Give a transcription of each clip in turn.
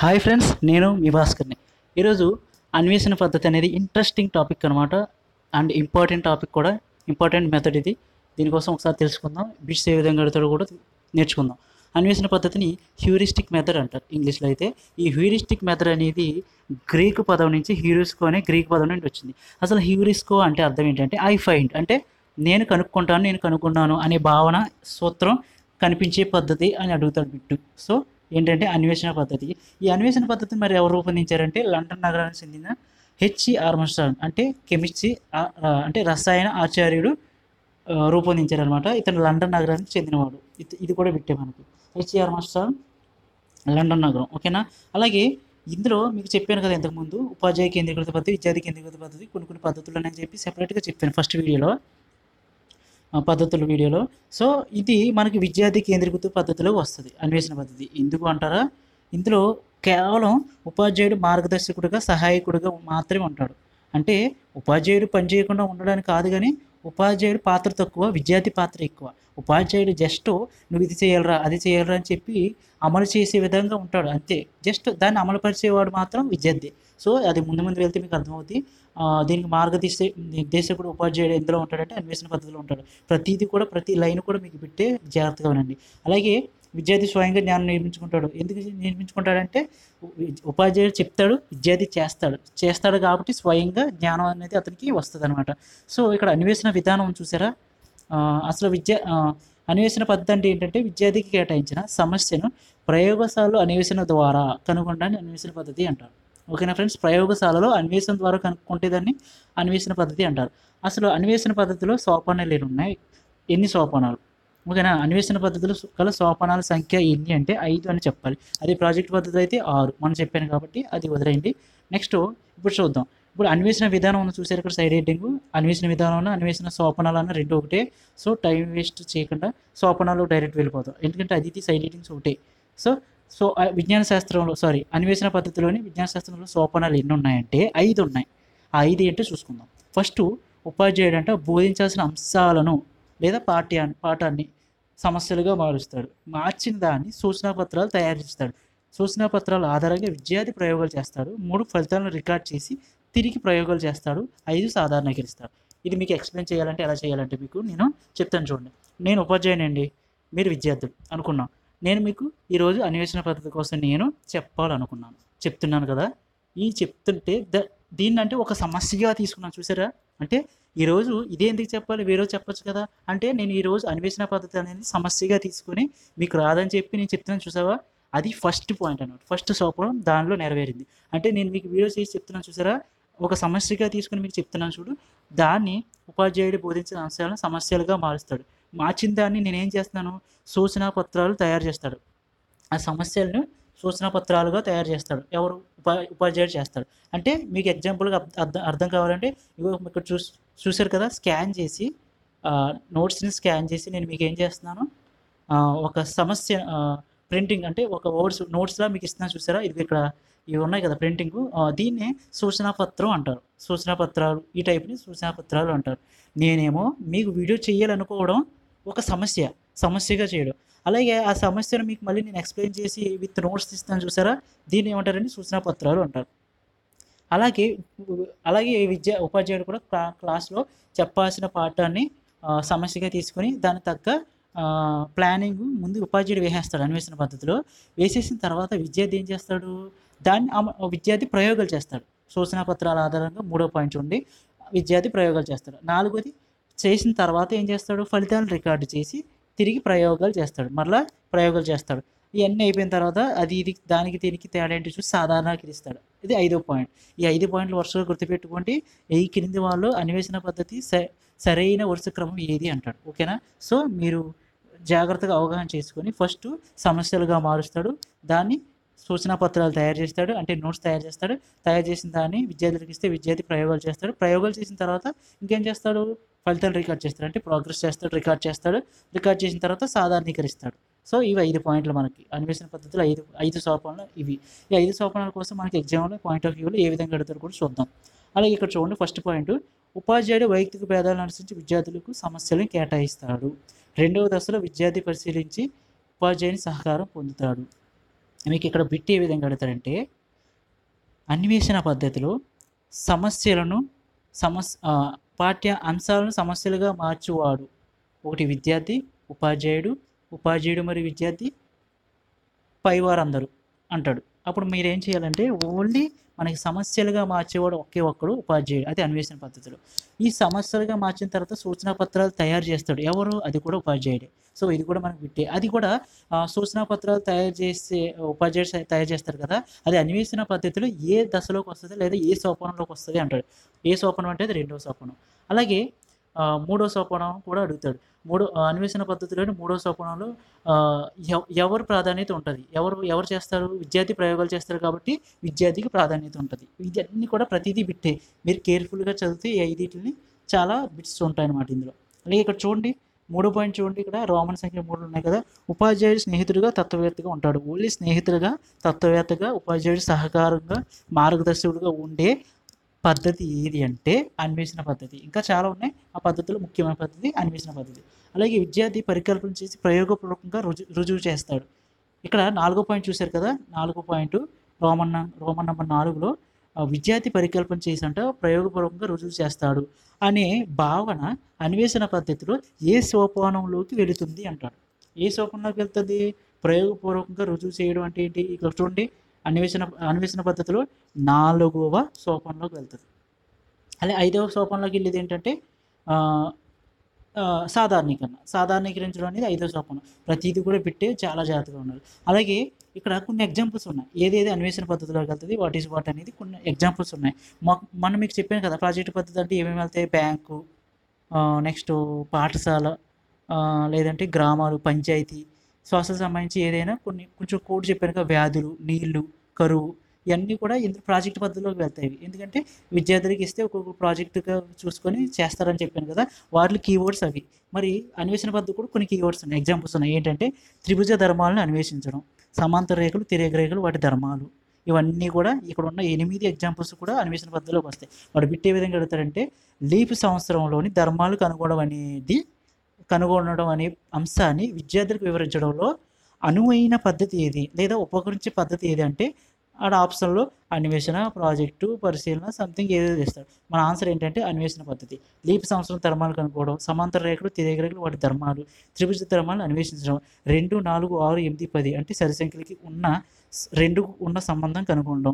hi friends నేను మీ భాస్కర్ని ఈరోజు అన్వేషణ పద్ధతి అనేది ఇంట్రెస్టింగ్ టాపిక్ అనమాట అండ్ ఇంపార్టెంట్ టాపిక్ కూడా ఇంపార్టెంట్ మెథడ్ ఇది దీనికోసం ఒకసారి తెలుసుకుందాం బిట్స్ ఏ విధంగా అడుగుతాడో కూడా నేర్చుకుందాం అన్వేషణ పద్ధతిని హ్యూరిస్టిక్ మెథడ్ అంటారు ఇంగ్లీష్లో అయితే ఈ హ్యూరిస్టిక్ మెథడ్ అనేది గ్రీకు పదం నుంచి హ్యూరిస్కో అనే గ్రీక్ పదం నుండి వచ్చింది అసలు హ్యూరిస్కో అంటే అర్థం ఏంటంటే ఐ ఫైండ్ అంటే నేను కనుక్కుంటాను నేను కనుక్కున్నాను అనే భావన సూత్రం కనిపించే పద్ధతి అని అడుగుతాడు బిట్టు సో ఏంటంటే అన్వేషణ పద్ధతి ఈ అన్వేషణ పద్ధతిని మరి ఎవరు రూపొందించారంటే లండన్ నగరానికి చెందిన హెచ్సి ఆర్మస్టాన్ అంటే కెమిస్ట్రీ ఆ- ఆ, అంటే రసాయన ఆచార్యుడు ఆ, రూపొందించారనమాట ఇతను లండన్ నగరానికి చెందినవాడు ఇది ఇది కూడా పెట్టే మనకి హెచ్సి ఆర్మస్టాన్ లండన్ నగరం ఓకేనా అలాగే ఇందులో మీకు చెప్పాను కదా ఇంతకుముందు ఉపాధ్యాయ కేంద్రీకృత పద్ధతి విద్యార్థి కేంద్రీకృత పద్ధతి కొన్ని కొన్ని పద్ధతులు అని చెప్పి సెపరేట్గా చెప్పాను ఫస్ట్ వీడియోలో ఆ, పద్ధతుల వీడియోలో సో ఇది మనకి విద్యార్థి కేంద్రీకృత పద్ధతిలో వస్తుంది అన్వేషణ పద్ధతి ఎందుకు అంటారా ఇందులో కేవలం ఉపాధ్యాయుడు మార్గదర్శకుడిగా సహాయకుడిగా మాత్రమే ఉంటాడు అంటే ఉపాధ్యాయుడు పనిచేయకుండా ఉండడానికి కాదు కానీ ఉపాధ్యాయుడు పాత్ర తక్కువ విద్యార్థి పాత్ర ఎక్కువ ఉపాధ్యాయుడు జస్ట్ నువ్వు ఇది చేయాలరా అది చేయాలరా అని చెప్పి అమలు చేసే విధంగా ఉంటాడు అంతే జస్ట్ దాన్ని అమలు పరిచేవాడు మాత్రం విద్యార్థి సో అది ముందు ముందు వెళ్తే మీకు అర్థమవుతుంది ఆ, దీనికి మార్గదర్శ నిర్దేశకుడు ఉపాధ్యాయుడు ఎందులో ఉంటాడంటే అన్వేషణ పద్ధతిలో ఉంటాడు ప్రతిదీ కూడా ప్రతి లైన్ కూడా మీకు పెట్టే జాగ్రత్తగా వినండి అలాగే విద్యార్థి స్వయంగా జ్ఞానం నిర్మించుకుంటాడు ఎందుకు నిర్మించుకుంటాడంటే ఉ- ఉపాధ్యాయుడు చెప్తాడు విద్యార్థి చేస్తాడు చేస్తాడు కాబట్టి స్వయంగా జ్ఞానం అనేది అతనికి వస్తుంది అనమాట సో ఇక్కడ అన్వేషణ విధానం చూసారా ఆ, అసలు విద్య ఆ, అన్వేషణ పద్ధతి అంటే ఏంటంటే విద్యార్థికి కేటాయించిన సమస్యను ప్రయోగశాలలో అన్వేషణ ద్వారా కనుగొనడాన్ని అన్వేషణ పద్ధతి అంటారు ఓకేనా ఫ్రెండ్స్ ప్రయోగశాలలో అన్వేషణ ద్వారా కనుక్కుంటే దాన్ని అన్వేషణ పద్ధతి అంటారు అసలు అన్వేషణ పద్ధతిలో సోపానాలు ఎన్ని ఉన్నాయి ఎన్ని సోపానాలు ఓకేనా అన్వేషణ పద్ధతిలో గల సోపానాల సంఖ్య ఎన్ని అంటే ఐదు అని చెప్పాలి అదే ప్రాజెక్ట్ పద్ధతి అయితే ఆరు మనం చెప్పాను కాబట్టి అది వదిలేయండి నెక్స్ట్ ఇప్పుడు చూద్దాం ఇప్పుడు అన్వేషణ విధానం ఉంది చూసారు ఇక్కడ సైడ్ హెడ్డింగ్ అన్వేషణ విధానం అన్న అన్వేషణ సోపనాలు అన్న రెండు ఒకటే సో టైం వేస్ట్ చేయకుండా సోపనాలు డైరెక్ట్ వెళ్ళిపోతాం ఎందుకంటే అది ఇది సైడ్ హెడ్డింగ్స్ ఒకటే సో సో ఆ విజ్ఞాన శాస్త్రంలో సారీ అన్వేషణ పద్ధతిలోని విజ్ఞాన శాస్త్రంలో సోపనాలు ఎన్ని ఉన్నాయంటే ఐదు ఉన్నాయి ఆ ఐదు ఏంటో చూసుకుందాం ఫస్ట్ ఉపాధ్యాయుడు అంటే బోధించాల్సిన అంశాలను లేదా పాఠ్యాన్ని పాఠాన్ని సమస్యలుగా మారుస్తాడు మార్చిన దాన్ని సూచనా పత్రాలు తయారు చేస్తాడు సూచనా పత్రాల ఆధారంగా విద్యార్థి ప్రయోగాలు చేస్తాడు మూడు ఫలితాలను రికార్డ్ చేసి తిరిగి ప్రయోగాలు చేస్తాడు ఐదు సాధారణీకరిస్తాడు ఇది మీకు ఎక్స్ప్లెయిన్ చేయాలంటే ఎలా చేయాలంటే మీకు నేను చెప్తాను చూడండి నేను ఉపాధ్యాయుని అండి మీరు విద్యార్థులు అనుకున్నాం నేను మీకు ఈరోజు అన్వేషణ పద్ధతి కోసం నేను చెప్పాలనుకున్నాను చెప్తున్నాను కదా ఈ చెప్తుంటే ద దీన్ని అంటే ఒక సమస్యగా తీసుకున్నాను చూసారా అంటే ఈరోజు ఇదే ఎందుకు చెప్పాలి వేరే రోజు చెప్పొచ్చు కదా అంటే నేను ఈరోజు అన్వేషణ పద్ధతి అనేది సమస్యగా తీసుకుని మీకు రాదని చెప్పి నేను చెప్తున్నాను చూసావా అది ఫస్ట్ పాయింట్ అన్నమాట ఫస్ట్ సోపనం దానిలో నెరవేరింది అంటే నేను మీకు వీడియో చేసి చెప్తున్నాను చూసారా ఒక సమస్యగా తీసుకుని మీకు చెప్తున్నాను చూడు దాన్ని ఉపాధ్యాయుడు బోధించిన అంశాలను సమస్యలుగా మారుస్తాడు మార్చిన దాన్ని నేనేం చేస్తున్నాను సూచనా పత్రాలు తయారు చేస్తాడు ఆ సమస్యలను సూచనా పత్రాలుగా తయారు చేస్తాడు ఎవరు ఉపా ఉపాధ్యాయుడు చేస్తాడు అంటే మీకు ఎగ్జాంపుల్గా అర్థ- అర్థం అర్థం కావాలంటే ఇగో ఇక్కడ చూస్ చూసారు కదా స్కాన్ చేసి నోట్స్ని స్కాన్ చేసి నేను మీకు ఏం చేస్తున్నాను ఆ, ఒక సమస్య ప్రింటింగ్ అంటే ఒక వర్డ్స్ నోట్స్లా మీకు ఇస్తున్నాను చూసారా ఇది ఇక్కడ ఇవి ఉన్నాయి కదా ప్రింటింగ్ దీన్నే సూచనా పత్రం అంటారు సూచనా పత్రాలు ఈ టైప్ని సూచనా పత్రాలు అంటారు నేనేమో మీకు వీడియో చేయాలనుకోవడం ఒక సమస్య సమస్యగా చేయడం అలాగే ఆ సమస్యను మీకు మళ్ళీ నేను ఎక్స్ప్లెయిన్ చేసి విత్ నోట్స్ ఇస్తాను చూసారా దీన్ని ఏమంటారంటే సూచనా పత్రాలు అంటారు అలాగే అలాగే విద్యా ఉపాధ్యాయుడు కూడా క్లా క్లాస్లో చెప్పాల్సిన పాఠాన్ని ఆ, సమస్యగా తీసుకొని దానికి తగ్గ ప్లానింగ్ ముందు ఉపాధ్యాయుడు వేసేస్తాడు అన్వేషణ పద్ధతిలో వేసేసిన తర్వాత విద్యార్థి ఏం చేస్తాడు దాన్ని అమ- విద్యార్థి ప్రయోగాలు చేస్తాడు సూచనా పత్రాల ఆధారంగా మూడో పాయింట్ ఉండి విద్యార్థి ప్రయోగాలు చేస్తాడు నాలుగోది చేసిన తర్వాత ఏం చేస్తాడు ఫలితాలను రికార్డు చేసి తిరిగి ప్రయోగాలు చేస్తాడు మరలా ప్రయోగాలు చేస్తాడు ఇవన్నీ అయిపోయిన తర్వాత అది ఇది దానికి దీనికి తేడా ఏంటి చూసి సాధారణీకరిస్తాడు ఇది ఐదో పాయింట్ ఈ ఐదు పాయింట్లు వరుసగా గుర్తుపెట్టుకోండి ఈ క్రింది వాళ్ళు అన్వేషణ పద్ధతి స- సరైన వరుస క్రమం ఏది అంటాడు ఓకేనా సో మీరు జాగ్రత్తగా అవగాహన చేసుకొని ఫస్ట్ సమస్యలుగా మారుస్తాడు దాన్ని సూచనా పత్రాలు తయారు చేస్తాడు అంటే నోట్స్ తయారు చేస్తాడు తయారు చేసిన దాన్ని విద్యార్థులకు ఇస్తే విద్యార్థి ప్రయోగాలు చేస్తాడు ప్రయోగాలు చేసిన తర్వాత ఇంకేం చేస్తాడు ఫలితాలు రికార్డ్ చేస్తాడు అంటే ప్రోగ్రెస్ చేస్తాడు రికార్డ్ చేస్తాడు రికార్డ్ చేసిన తర్వాత సాధారణీకరిస్తాడు సో ఇవి ఐదు పాయింట్లు మనకి అన్వేషణ పద్ధతిలో ఐదు ఐదు సోపానాలు ఇవి ఈ ఐదు సోపానాల కోసం మనకి ఎగ్జామ్లో పాయింట్ ఆఫ్ వ్యూలో ఏ విధంగా అడుగుతారు కూడా చూద్దాం అలాగే ఇక్కడ చూడండి ఫస్ట్ పాయింట్ ఉపాధ్యాయుడు వైయక్తిక భేదాలను అనుసరించి విద్యార్థులకు సమస్యలను కేటాయిస్తాడు రెండవ దశలో విద్యార్థి పరిశీలించి ఉపాధ్యాయుని సహకారం పొందుతాడు మీకు ఇక్కడ బిట్ ఏ విధంగా అడుగుతారంటే అన్వేషణ పద్ధతిలో సమస్యలను సమస్ ఆ, పాఠ్య అంశాలను సమస్యలుగా మార్చువాడు ఒకటి విద్యార్థి ఉపాధ్యాయుడు ఉపాధ్యాయుడు మరియు విద్యార్థి పైవారందరూ అంటాడు అప్పుడు మీరు ఏం చేయాలంటే ఓన్లీ మనకి సమస్యలుగా మార్చేవాడు ఒకే ఒక్కడు ఉపాధ్యాయుడు అది అన్వేషణ పద్ధతిలో ఈ సమస్యలుగా మార్చిన తర్వాత సూచనా పత్రాలు తయారు చేస్తాడు ఎవరు అది కూడా ఉపాధ్యాయుడే సో ఇది కూడా మనకు బిట్టే అది కూడా ఆ, సూచనా పత్రాలు తయారు చేసే ఉపాధ్యాయుడు స- తయారు చేస్తారు కదా అది అన్వేషణ పద్ధతిలో ఏ దశలోకి వస్తుంది లేదా ఏ సోపానంలోకి వస్తుంది అంటాడు ఏ సోపానం అంటే అది రెండవ సోపానం అలాగే ఆ, మూడో సోపానం కూడా అడుగుతాడు మూడో ఆ, అన్వేషణ పద్ధతిలోని మూడో సోపానంలో ఆ, ఎవ- ఎవరు ప్రాధాన్యత ఉంటుంది ఎవరు ఎవరు చేస్తారు విద్యార్థి ప్రయోగాలు చేస్తారు కాబట్టి విద్యార్థికి ప్రాధాన్యత ఉంటుంది ఇవన్నీ కూడా ప్రతిదీ బిట్టే మీరు కేర్ఫుల్గా చదివితే ఈ ఐదింటిని చాలా బిట్స్ ఉంటాయి అన్నమాట ఇందులో అలాగే ఇక్కడ చూడండి మూడో పాయింట్ చూడండి ఇక్కడ రోమన్ సంఖ్య మూడు ఉన్నాయి కదా ఉపాధ్యాయుడు స్నేహితుడిగా తత్వవేత్తగా ఉంటాడు ఓన్లీ స్నేహితుడిగా తత్వవేత్తగా ఉపాధ్యాయుడు సహకారంగా మార్గదర్శకుడిగా ఉండే పద్ధతి ఏది అంటే అన్వేషణ పద్ధతి ఇంకా చాలా ఉన్నాయి ఆ పద్ధతిలో ముఖ్యమైన పద్ధతి అన్వేషణ పద్ధతి అలాగే విద్యార్థి పరికల్పన చేసి ప్రయోగపూర్వకంగా రుజు రుజువు చేస్తాడు ఇక్కడ నాలుగో పాయింట్ చూశారు కదా నాలుగో పాయింట్ రోమన్ నం- రోమన్ నెంబర్ నాలుగులో ఆ, విద్యార్థి పరికల్పన చేసి అంట ప్రయోగపూర్వకంగా రుజువు చేస్తాడు అనే భావన అన్వేషణ పద్ధతిలో ఏ సోపానంలోకి వెళుతుంది అంటాడు ఏ సోపానంలోకి వెళ్తుంది ప్రయోగపూర్వకంగా రుజువు చేయడం అంటే ఏంటి ఇక్కడ చూడండి అన్వేషణ అన్వేషణ పద్ధతిలో నాలుగవ సోపానంలోకి వెళ్తుంది అలాగే ఐదవ సోపానంలోకి వెళ్ళేది ఏంటంటే ఆ, ఆ, సాధారణీకరణ సాధారణీకరించడం అనేది ఐదవ సోపానం ప్రతిదీ కూడా పెట్టే చాలా జాగ్రత్తగా ఉన్నారు అలాగే ఇక్కడ కొన్ని ఎగ్జాంపుల్స్ ఉన్నాయి ఏదేది అన్వేషణ పద్ధతిలోకి వెళ్తుంది వాట్ ఈస్ వాట్ అనేది కొన్ని ఎగ్జాంపుల్స్ ఉన్నాయి మా- మనం మీకు చెప్పాను కదా ప్రాజెక్ట్ పద్ధతి అంటే ఏమేమి వెళ్తాయి బ్యాంకు నెక్స్ట్ పాఠశాల ఆ, లేదంటే గ్రామాలు పంచాయతీ శ్వాసకు సంబంధించి ఏదైనా కొన్ని కొంచెం కోడ్ చెప్పాను కదా వ్యాధులు నీళ్లు కరువు ఇవన్నీ కూడా ఇందులో ప్రాజెక్ట్ పద్ధతిలోకి వెళ్తాయి ఎందుకంటే విద్యార్థులకి ఇస్తే ఒక్కొక్క ప్రాజెక్టుగా చూసుకొని చేస్తారని చెప్పాను కదా వాటి కీవర్డ్స్ అవి మరి అన్వేషణ పద్ధతి కూడా కొన్ని కీవర్డ్స్ ఉన్నాయి ఎగ్జాంపుల్స్ ఉన్నాయి ఏంటంటే త్రిభుజ ధర్మాలను అన్వేషించడం సమాంతర రేఖలు తిరేగ రేఖలు వాటి ధర్మాలు ఇవన్నీ కూడా ఇక్కడ ఉన్న ఎనిమిది ఎగ్జాంపుల్స్ కూడా అన్వేషణ పద్ధతిలోకి వస్తాయి వాడు బిట్టే విధంగా అడుగుతారంటే లీప్ సంవత్సరంలోని ధర్మాలు కనుగొనడం అనేది కనుగొనడం అనే అంశాన్ని విద్యార్థులకు వివరించడంలో అనువైన పద్ధతి ఏది లేదా ఉపకరించే పద్ధతి ఏది అంటే ఆడ ఆప్షన్లో అన్వేషణ ప్రాజెక్టు పరిశీలన సంథింగ్ ఏదో చేస్తాడు మన ఆన్సర్ ఏంటంటే అన్వేషణ పద్ధతి లీప్ సంవత్సరం ధర్మాలు కనుక్కోవడం సమాంతర రేఖలు తిరేగ రేఖలు వాటి ధర్మాలు త్రిభుజ ధర్మాలు అన్వేషించడం రెండు నాలుగు ఆరు ఎనిమిది పది అంటే సరి సంఖ్యలకి ఉన్న స్- రెండు ఉన్న సంబంధం కనుగొనడం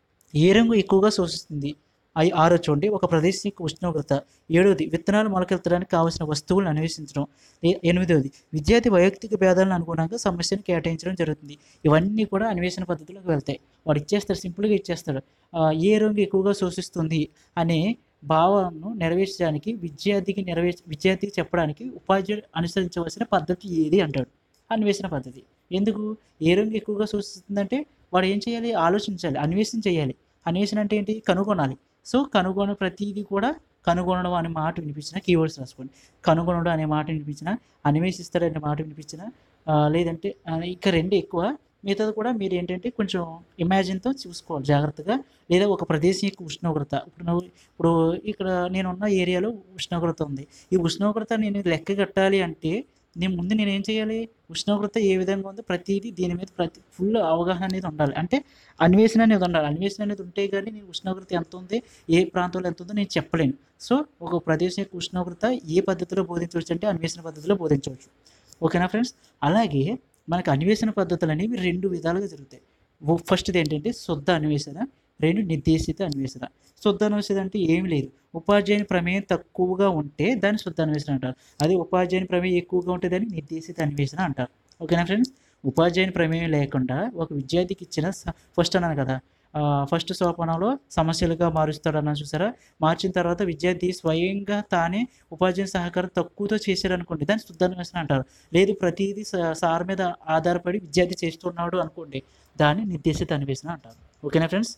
ఏ రంగు ఎక్కువగా శోషిస్తుంది అవి ఆరో చూడండి ఒక ప్రదేశం యొక్క ఉష్ణోగ్రత ఏడవది విత్తనాలు మొలకెత్తడానికి కావలసిన వస్తువులను అన్వేషించడం ఏ- ఎనిమిదవది విద్యార్థి వైయక్తిక భేదాలను అనుగుణంగా సమస్యను కేటాయించడం జరుగుతుంది ఇవన్నీ కూడా అన్వేషణ పద్ధతిలోకి వెళ్తాయి వాడు ఇచ్చేస్తాడు సింపుల్గా ఇచ్చేస్తాడు ఆ, ఏ రంగు ఎక్కువగా శోషిస్తుంది అనే భావనను నెరవేర్చడానికి విద్యార్థికి నెరవేర్చ విద్యార్థికి చెప్పడానికి ఉపాధ్యాయుడు అనుసరించవలసిన పద్ధతి ఏది అంటాడు అన్వేషణ పద్ధతి ఎందుకు ఏ రంగు ఎక్కువగా సూచిస్తుందంటే వాడు ఏం చేయాలి ఆలోచించాలి అన్వేషణ చేయాలి అన్వేషణ అంటే ఏంటి కనుగొనాలి సో కనుగొన ప్రతిదీ కూడా కనుగొనడం అనే మాట వినిపించిన కీవర్డ్స్ రాసుకోండి కనుగొనడం అనే మాట వినిపించిన అన్వేషిస్తారు అనే మాట వినిపించిన ఆ, లేదంటే ఆ, ఇంకా రెండు ఎక్కువ మిగతాది కూడా మీరు ఏంటంటే కొంచెం ఇమాజిన్తో చూసుకోవాలి జాగ్రత్తగా లేదా ఒక ప్రదేశం యొక్క ఉష్ణోగ్రత ఇప్పుడు నువ్వు ఇప్పుడు ఇక్కడ నేనున్న ఏరియాలో ఉష్ణోగ్రత ఉంది ఈ ఉష్ణోగ్రత నేను లెక్క కట్టాలి అంటే నేను ముందు నేను ఏం చేయాలి ఉష్ణోగ్రత ఏ విధంగా ఉందో ప్రతిదీ దీని మీద ప్రతి ఫుల్ అవగాహన అనేది ఉండాలి అంటే అన్వేషణ అనేది ఉండాలి అన్వేషణ అనేది ఉంటే కానీ నేను ఉష్ణోగ్రత ఎంత ఉంది ఏ ప్రాంతంలో ఎంత ఉందో నేను చెప్పలేను సో ఒక ప్రదేశం యొక్క ఉష్ణోగ్రత ఏ పద్ధతిలో బోధించవచ్చు అంటే అన్వేషణ పద్ధతిలో బోధించవచ్చు ఓకేనా ఫ్రెండ్స్ అలాగే మనకు అన్వేషణ పద్ధతులు అనేవి రెండు విధాలుగా జరుగుతాయి ఫస్ట్ది ఏంటంటే శుద్ధ అన్వేషణ రెండు నిర్దేశిత అన్వేషణ శుద్ధ అన్వేషణ అంటే ఏమి లేదు ఉపాధ్యాయుని ప్రమేయం తక్కువగా ఉంటే దాన్ని శుద్ధ అన్వేషణ అంటారు అదే ఉపాధ్యాయుని ప్రమేయం ఎక్కువగా ఉంటే దాన్ని నిర్దేశిత అన్వేషణ అంటారు ఓకేనా ఫ్రెండ్స్ ఉపాధ్యాయుని ప్రమేయం లేకుండా ఒక విద్యార్థికి ఇచ్చిన ఫస్ట్ అన్నాను కదా ఫస్ట్ సోపానంలో సమస్యలుగా మారుస్తాడన్న చూసారా మార్చిన తర్వాత విద్యార్థి స్వయంగా తానే ఉపాధ్యాయుని సహకారం తక్కువతో చేశారనుకోండి దాన్ని శుద్ధ అన్వేషణ అంటారు లేదు ప్రతిదీ స- సార్ మీద ఆధారపడి విద్యార్థి చేస్తున్నాడు అనుకోండి దాన్ని నిర్దేశిత అన్వేషణ అంటారు ఓకేనా ఫ్రెండ్స్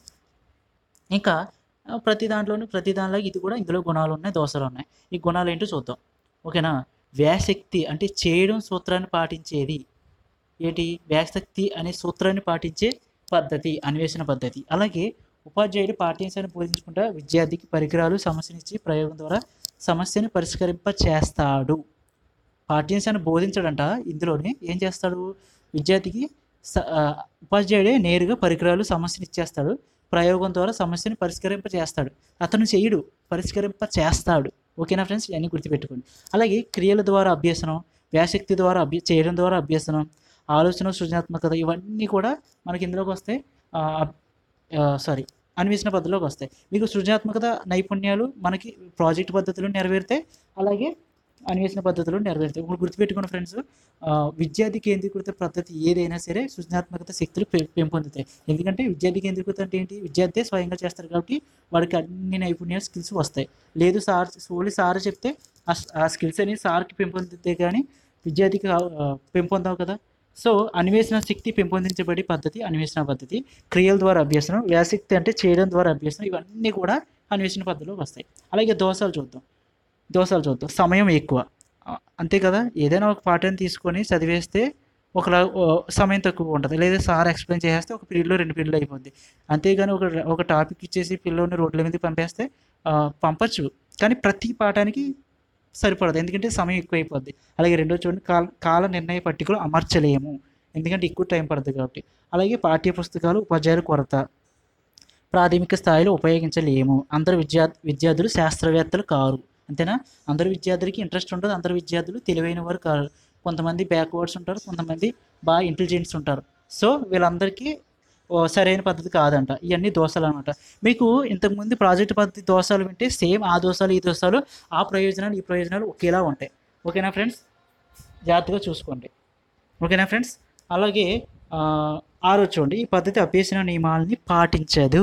ఇంకా ఆ, ప్రతి దాంట్లోనూ ప్రతి దానిలో ఇది కూడా ఇందులో గుణాలు ఉన్నాయి దోషాలు ఉన్నాయి ఈ గుణాలు ఏంటో చూద్దాం ఓకేనా వ్యాసక్తి అంటే చేయడం సూత్రాన్ని పాటించేది ఏంటి వ్యాసక్తి అనే సూత్రాన్ని పాటించే పద్ధతి అన్వేషణ పద్ధతి అలాగే ఉపాధ్యాయుడు పాఠ్యాంశాన్ని బోధించుకుంటా విద్యార్థికి పరికరాలు సమస్యనిచ్చి ప్రయోగం ద్వారా సమస్యను పరిష్కరింప చేస్తాడు పాఠ్యాంశాన్ని బోధించడంట ఇందులోనే ఏం చేస్తాడు విద్యార్థికి స- ఆ, ఉపాధ్యాయుడే నేరుగా పరికరాలు సమస్యను ఇచ్చేస్తాడు ప్రయోగం ద్వారా సమస్యను పరిష్కరింప చేస్తాడు అతను చేయడు పరిష్కరింప చేస్తాడు ఓకేనా ఫ్రెండ్స్ ఇవన్నీ గుర్తుపెట్టుకోండి అలాగే క్రియల ద్వారా అభ్యసనం వ్యాసక్తి ద్వారా అభ్య చేయడం ద్వారా అభ్యసనం ఆలోచన సృజనాత్మకత ఇవన్నీ కూడా మనకి ఇందులోకి వస్తాయి సారీ అన్వేషణ పద్ధతిలోకి వస్తాయి మీకు సృజనాత్మకత నైపుణ్యాలు మనకి ప్రాజెక్ట్ పద్ధతులు నెరవేరుతాయి అలాగే అన్వేషణ పద్ధతులు నెరవేరుతాయి ఇప్పుడు గుర్తుపెట్టుకున్న ఫ్రెండ్స్ విద్యార్థి కేంద్రీకృత పద్ధతి ఏదైనా సరే సృజనాత్మకత శక్తులు పె- పెంపొందుతాయి ఎందుకంటే విద్యార్థి కేంద్రీకృత అంటే ఏంటి విద్యార్థి స్వయంగా చేస్తారు కాబట్టి వాడికి అన్ని నైపుణ్యాలు స్కిల్స్ వస్తాయి లేదు సార్ ఓన్లీ సార్ చెప్తే ఆ స్- ఆ స్కిల్స్ అనేవి సార్కి పెంపొందితే కానీ విద్యార్థికి ఆ, పెంపొందవు కదా సో అన్వేషణ శక్తి పెంపొందించబడే పద్ధతి అన్వేషణ పద్ధతి క్రియల ద్వారా అభ్యసనం వ్యాసక్తి అంటే చేయడం ద్వారా అభ్యసనం ఇవన్నీ కూడా అన్వేషణ పద్ధతిలోకి వస్తాయి అలాగే దోషాలు చూద్దాం దోషాలు చూద్దాం సమయం ఎక్కువ ఆ, అంతే కదా ఏదైనా ఒక పాఠాన్ని తీసుకొని చదివేస్తే ఒకలా ఓ, సమయం తక్కువ ఉంటుంది లేదా సార్ ఎక్స్ప్లెయిన్ చేసేస్తే ఒక పీరియడ్లో రెండు పీరియడ్లు అయిపోద్ది అంతేగాని ఒక ఒక టాపిక్ ఇచ్చేసి పిల్లల్ని రోడ్ల మీద పంపేస్తే ఆ, పంపచ్చు కానీ ప్రతి పాఠానికి సరిపడదు ఎందుకంటే సమయం ఎక్కువ అయిపోద్ది అలాగే రెండో చూడండి కాల కాల నిర్ణయ పట్టికలు అమర్చలేము ఎందుకంటే ఎక్కువ టైం పడుతుంది కాబట్టి అలాగే పాఠ్య పుస్తకాలు ఉపాధ్యాయుల కొరత ప్రాథమిక స్థాయిలో ఉపయోగించలేము అందరు విద్యా విద్యార్థులు శాస్త్రవేత్తలు కారు అంతేనా అందరు విద్యార్థులకి ఇంట్రెస్ట్ ఉంటుంది అందరు విద్యార్థులు తెలివైన వారు కారు కొంతమంది బ్యాక్వర్డ్స్ ఉంటారు కొంతమంది బాగా ఇంటెలిజెంట్స్ ఉంటారు సో వీళ్ళందరికీ ఓ సరైన పద్ధతి కాదంట ఇవన్నీ దోషాలు అనమాట మీకు ఇంతకుముందు ప్రాజెక్ట్ పద్ధతి దోషాలు వింటే సేమ్ ఆ దోషాలు ఈ దోషాలు ఆ ప్రయోజనాలు ఈ ప్రయోజనాలు ఒకేలా ఉంటాయి ఓకేనా ఫ్రెండ్స్ జాగ్రత్తగా చూసుకోండి ఓకేనా ఫ్రెండ్స్ అలాగే ఆ, ఆరో చూడండి ఈ పద్ధతి అభ్యసన నియమాలని పాటించదు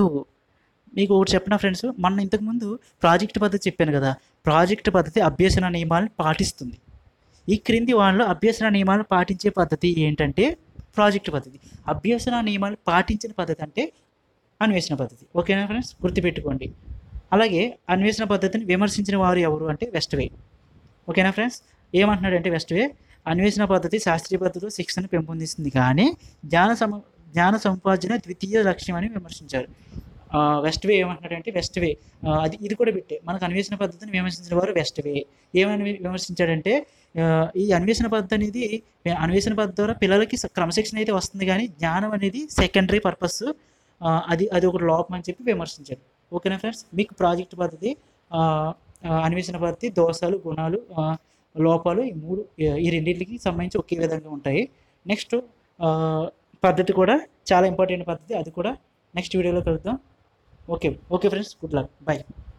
మీకు ఒకటి చెప్పిన ఫ్రెండ్స్ మన ఇంతకుముందు ప్రాజెక్ట్ పద్ధతి చెప్పాను కదా ప్రాజెక్ట్ పద్ధతి అభ్యసన నియమాలను పాటిస్తుంది ఈ క్రింది వాళ్ళలో అభ్యసన నియమాలను పాటించే పద్ధతి ఏంటంటే ప్రాజెక్ట్ పద్ధతి అభ్యసన నియమాలు పాటించిన పద్ధతి అంటే అన్వేషణ పద్ధతి ఓకేనా ఫ్రెండ్స్ గుర్తుపెట్టుకోండి అలాగే అన్వేషణ పద్ధతిని విమర్శించిన వారు ఎవరు అంటే వెస్ట్వే ఓకేనా ఫ్రెండ్స్ ఏమంటున్నాడంటే వెస్ట్వే అన్వేషణ పద్ధతి శాస్త్రీయ పద్ధతిలో శిక్షణ పెంపొందిస్తుంది కానీ జ్ఞాన సమ జ్ఞాన సముపార్జన ద్వితీయ లక్ష్యం అని విమర్శించారు ఆ, వెస్ట్ వే ఏమంటున్నాడంటే వెస్ట్ వే ఆ, అది ఇది కూడా పెట్టే మనకు అన్వేషణ పద్ధతిని విమర్శించిన వారు వెస్ట్ వే ఏమని వి- విమర్శించాడంటే ఆ, ఈ అన్వేషణ పద్ధతి అనేది అన్వేషణ పద్ధతి ద్వారా పిల్లలకి స- క్రమశిక్షణ అయితే వస్తుంది కానీ జ్ఞానం అనేది సెకండరీ పర్పస్ అది అది ఒక లోపం అని చెప్పి విమర్శించారు ఓకేనా ఫ్రెండ్స్ మీకు ప్రాజెక్ట్ పద్ధతి ఆ, ఆ, అన్వేషణ పద్ధతి దోషాలు గుణాలు ఆ, లోపాలు ఈ మూడు ఈ రెండింటికి సంబంధించి ఒకే విధంగా ఉంటాయి నెక్స్ట్ పద్ధతి కూడా చాలా ఇంపార్టెంట్ పద్ధతి అది కూడా నెక్స్ట్ వీడియోలో కలుద్దాం okay okay friends good luck bye